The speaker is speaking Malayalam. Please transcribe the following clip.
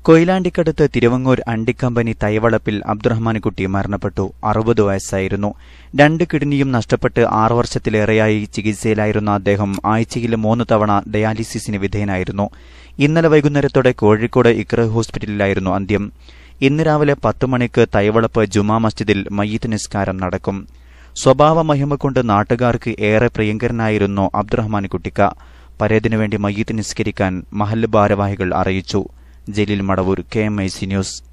കൊയിലാണ്ടിക്കടുത്ത് തിരുവങ്ങൂർ അണ്ടിക്കമ്പനി തൈവളപ്പിൽ അബ്ദുറഹ്മാൻകുട്ടി മരണപ്പെട്ടു അറുപത് വയസ്സായിരുന്നു രണ്ട് കിഡ്നിയും നഷ്ടപ്പെട്ട് ആറു വർഷത്തിലേറെയായി ചികിത്സയിലായിരുന്ന അദ്ദേഹം ആഴ്ചയിൽ മൂന്ന് തവണ ഡയാലിസിസിന് വിധേയനായിരുന്നു ഇന്നലെ വൈകുന്നേരത്തോടെ കോഴിക്കോട് ഇക്ര ഹോസ്പിറ്റലിലായിരുന്നു അന്ത്യം ഇന്ന് രാവിലെ പത്ത് മണിക്ക് തൈവളപ്പ് ജുമാ മസ്ജിദിൽ മയ്യത്ത് നിസ്കാരം നടക്കും സ്വഭാവ മഹിമ കൊണ്ട് നാട്ടുകാർക്ക് ഏറെ പ്രിയങ്കരനായിരുന്നു അബ്ദുറഹ്മാൻ കുട്ടിക്ക പരേതിനുവേണ്ടി മയ്യത്ത് നിസ്കരിക്കാൻ മഹല്ല് ഭാരവാഹികൾ അറിയിച്ചു Jaleel Madavoor K M I C news